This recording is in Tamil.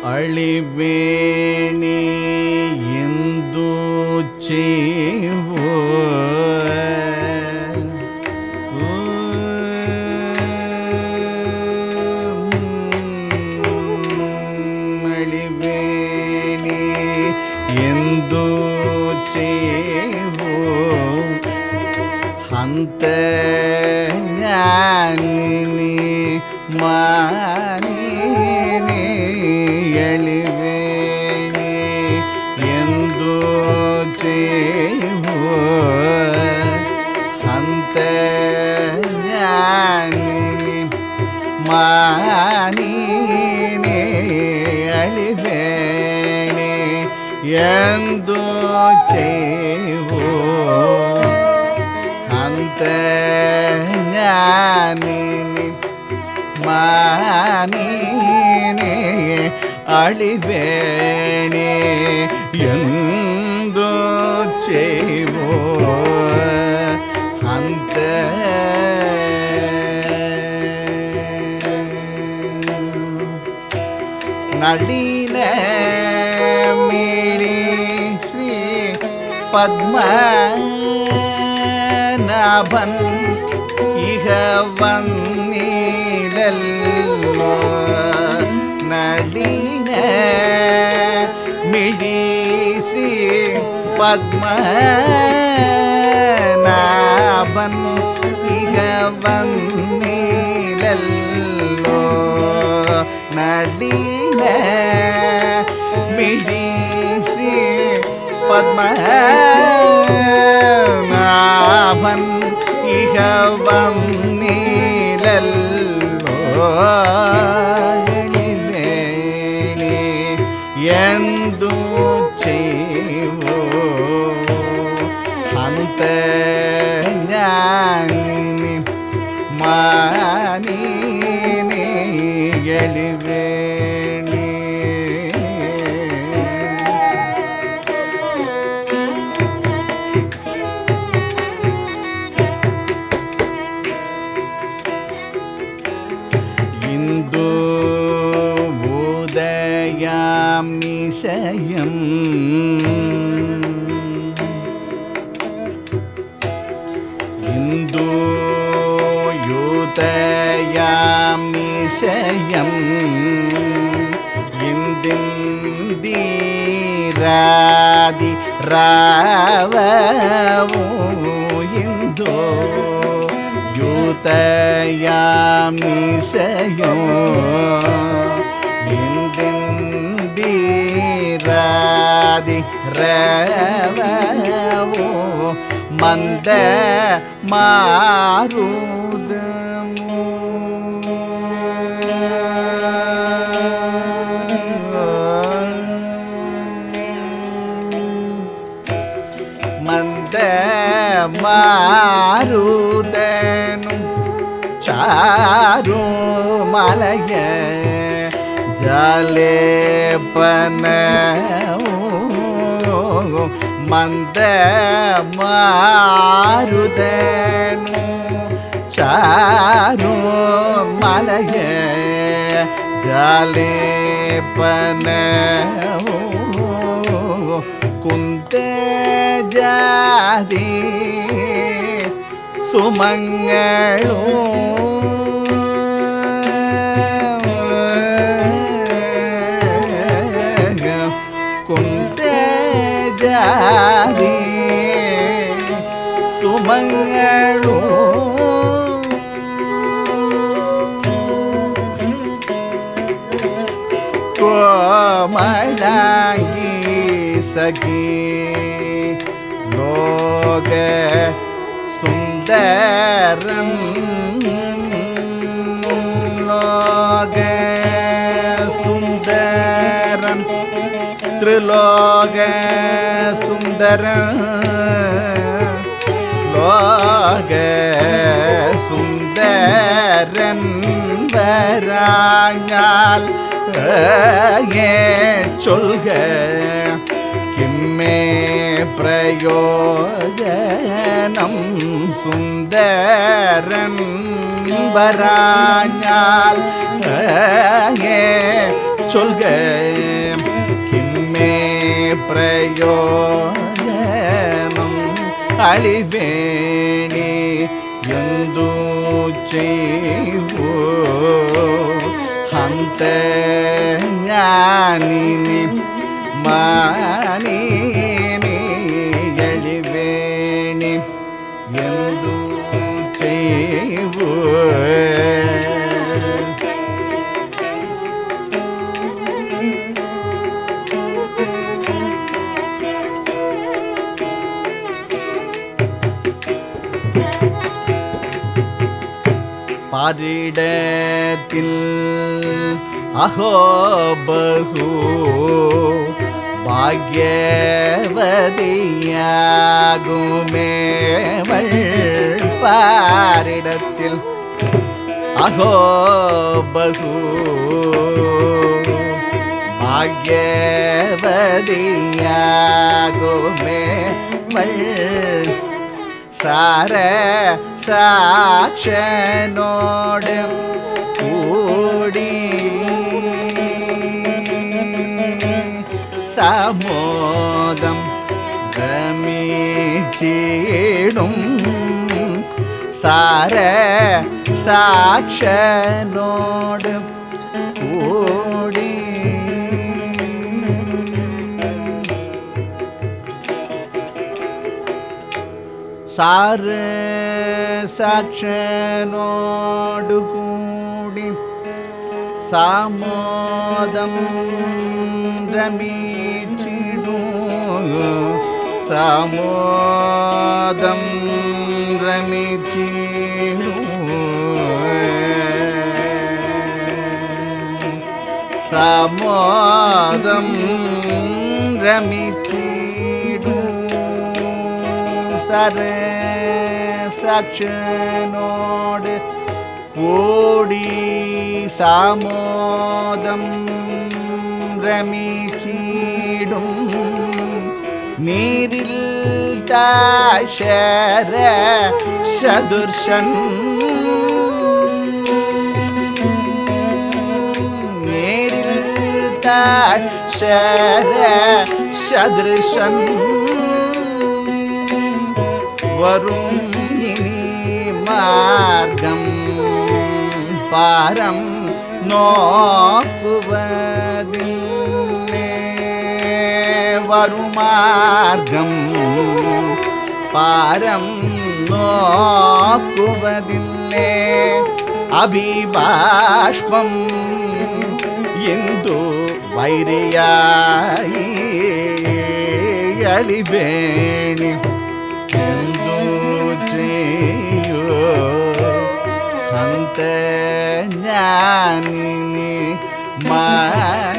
ಅಳಿಬೇಣಿ ಎಂದು ಚೇವೋ ಅಳಿಬೇಣಿ ಎಂದು ಚೇವೋ ಹಂತ ಜ್ಞಾನಿನಿ ಮಾನಿನಿ ಎಳಿವೇಣಿ ಎಂದು ಚೇವೋ ಹಂತ ಜ್ಞಾನಿನಿ ಮಾನಿನಿ ಅಳಿವೇಣಿ ಎಂದು ಚೇವೋ ಅಂತ ಜ್ಞಾನಿನಿ ಮಾನಿನಿ ಅಳಿಬೇಣಿ ಎಂದು ಚೇವೋ ಅಂತ ನಳಿನ ಮೀಳಿ ಶ್ರೀ പത്മനാഭൻ ഇഹ വന്നിലല്ലോ നളിന മിഴി ശ്രീ പത്മനാഭൻ ഇഹ വന്നിലല്ലോ നളിന മിഴി ശ്രീ പത്മനാഭൻ ഇഹ വന്നിലല്ലോ എളിവേണി എന്തു ചെയ്വോ അന്ത ഞാനിനി മാനിനി എളിവേണി ಇಂದು ಉದಯಾಂ ನಿಶಯಂ ಇಂದು ಯುದಯಾಂ ನಿಶಯಂ ಇಂದಿಂದಿರಾದಿ ರಾವವು ಇಂದು ಯೂತಯಾಂ ನಿಶಯೋ ಇಂದಿಂದಿರಾದಿ ರವೋ ಮಂದ ಮಾರುದಮು ಮಂದ ಮಾರುದನು ಚಾರು ಮಲಯ ಜಲೇಪನ ಮಂದ ಮಾರುದನು ಚಾರು ಮಲಯ ಜಲೇಪನ ಕುಂತ ಜಾದಿ ಸುಮಂಗಳೂ ಕುಂತ ಜಾದಿ ಸುಮಂಗಳೂ ಕೋಮಲಾಗಿ ಸಖಿ ಲೋಗ സുന്ദരൻ ലോക സുന്ദരൻ ത്രിലോക സുന്ദരൻ ലോക സുന്ദരൻ വരാഞ്ഞാൽ ഏ ചൊൽക കിമ്മേ പ്രയോജനം സുന്ദരൻ വരാഞ്ഞാൽ ഏ சொல்க கிம்மே பிரயோஜனம் அழிவேணி ಎಂದು செய்வோ ಹಂತ ಜ್ಞಾನಿನಿ ಮಾನಿನಿ ಎಳಿವೇಣಿ ಎಂದು செய்வோ பாரிடத்தில் அஹோ பகு பாக்யவதியாகுமேவள் பாரிடத்தில் அஹோ பகு பாக்யவதியாகுமேவள் சார சாட்சனோடு கூடி சமோதம் ரமீச்சிடும் சார சாட்சனோடு கூடி சார சாட்சனோடு கூடி சாமோதம் ரமீச்சிடும் சாமோதம் ரமிச்சிடும் சமோதம் ரமிச்சிடும் சர சாட்சனோடு கூடி சாமோதம் ரமிச்சிடும் நீரில் தாஷர சதுர்ஷன் நேரில் தாஷர சதுர்ஷன் வரும் இனி மார்க்கம் பாரம் நோக்குவதில்லே வருமார்க்கம் பாரம் நோக்குவதில்லே அபிபாஷ்பம் ಎಂದು ವೈರಿಯಾಯಿ ಅಳಿಬೇಣಿ ಎಂದು చేయೋ ಹಂತ ಜ್ಞಾನಿನಿ ಮಾ